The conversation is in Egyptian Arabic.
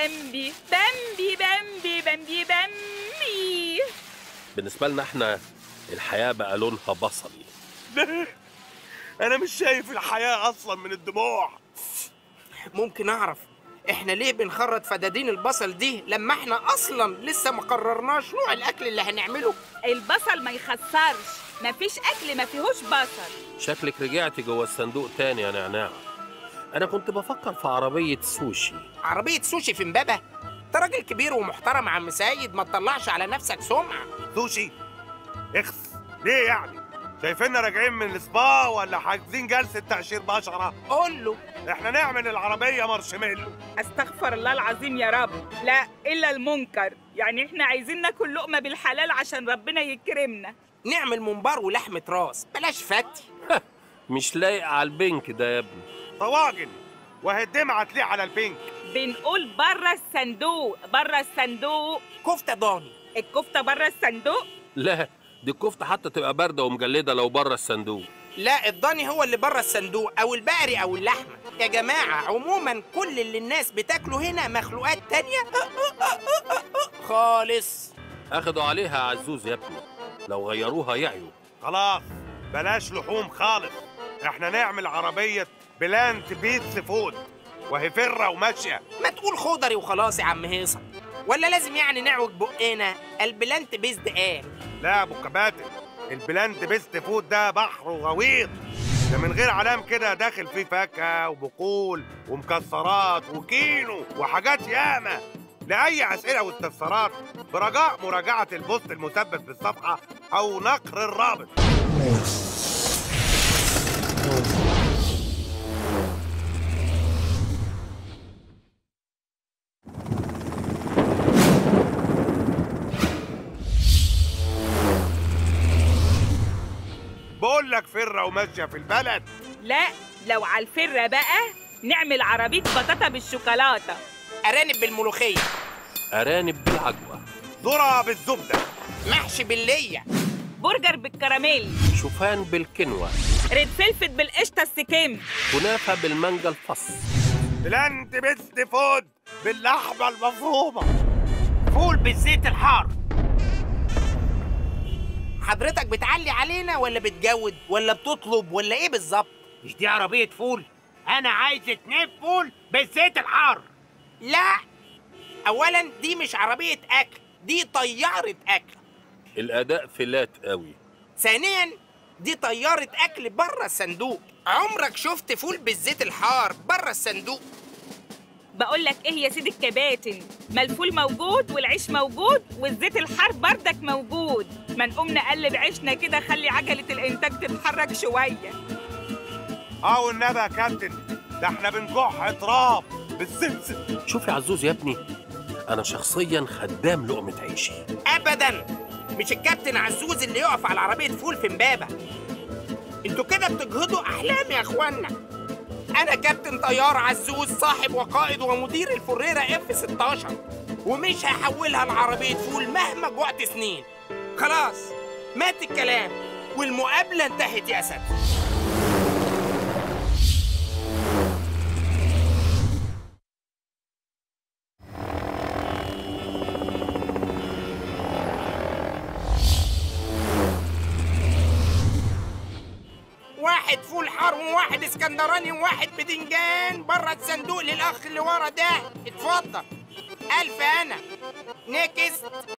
بامبي بامبي بامبي بامبي بامبي بالنسبة لنا احنا الحياة بقى لونها بصلي انا مش شايف الحياه اصلا من الدموع ممكن اعرف احنا ليه بنخرط فدادين البصل دي لما احنا اصلا لسه ما قررناش نوع الاكل اللي هنعمله البصل ما يخسرش مفيش اكل ما فيهوش بصل شكلك رجعتي جوه الصندوق تاني يا نعناع أنا كنت بفكر في عربية سوشي عربيه سوشي في امبابه انت راجل كبير ومحترم يا عم سيد ما تطلعش على نفسك سمعه سوشي اخس ليه يعني شايفيننا راجعين من السبا ولا حاجزين جلسه تقشير بشره قول له احنا نعمل العربيه مارشميلو استغفر الله العظيم يا رب لا الا المنكر يعني احنا عايزين ناكل لقمه بالحلال عشان ربنا يكرمنا نعمل منبار ولحمه راس بلاش فتي مش لايق على البنك ده يا ابني طواجن وهي الدمعه تليق على البنك بنقول بره الصندوق بره الصندوق كفته ضاني الكفته بره الصندوق لا دي الكفتة حتى تبقى باردة ومجلدة لو بره الصندوق لا الضاني هو اللي بره الصندوق او البقري او اللحمه يا جماعه عموما كل اللي الناس بتاكله هنا مخلوقات تانية خالص أخدوا عليها عزوز يا ابني لو غيروها يعيوا خلاص بلاش لحوم خالص احنا نعمل عربيه بلانت بيتس فود وهي فره وماشيه ما تقول خضري وخلاص يا عم هيصه ولا لازم يعني نعوج بقنا البلانت بيزد قال لا يا ابو كباتن البلانت بيست فود ده بحر وغويط ده من غير علام كده داخل فيه فاكهه وبقول ومكسرات وكينو وحاجات ياما لأي أسئلة واستفسارات برجاء مراجعة البوست المثبت بالصفحة أو نقر الرابط بقول لك فرة وماشية في البلد لا لو على الفره بقى نعمل عربيه بطاطا بالشوكولاته ارانب بالملوخيه أرانب بالعجوة ذرة بالزبدة محشي بالليه برجر بالكراميل شوفان بالكنوة ريد فلفت بالقشطه السكيم كنافة بالمانجا الفص بلانت بيست فود باللحمة المفرومة فول بالزيت الحار حضرتك بتعلي علينا ولا بتجود ولا بتطلب ولا ايه بالظبط مش دي عربية فول أنا عايز اتنين فول بالزيت الحار لا اولا دي مش عربيه اكل دي طياره اكل الأداء فلات قوي ثانيا دي طياره اكل بره الصندوق عمرك شفت فول بالزيت الحار بره الصندوق بقول لك ايه يا سيدي الكباتن ما الفول موجود والعيش موجود والزيت الحار بردك موجود ما نقوم نقلب عيشنا كده خلي عجله الانتاج تتحرك شويه اه والنبي يا كابتن ده احنا بنكح تراب بالسمسم شوف يا عزوز يا ابني أنا شخصيا خدام لقمة عيشي ابدا مش الكابتن عزوز اللي يقف على عربيه فول في امبابه انتوا كده بتجهضوا احلام يا اخوانا انا كابتن طيار عزوز صاحب وقائد ومدير الفريره اف 16 ومش هحولها لعربيه فول مهما جوعت سنين خلاص مات الكلام والمقابله انتهت يا اسد واحد فول حار وواحد اسكندراني وواحد بدنجان بره الصندوق للاخ اللي ورا ده اتفضل الف انا نكست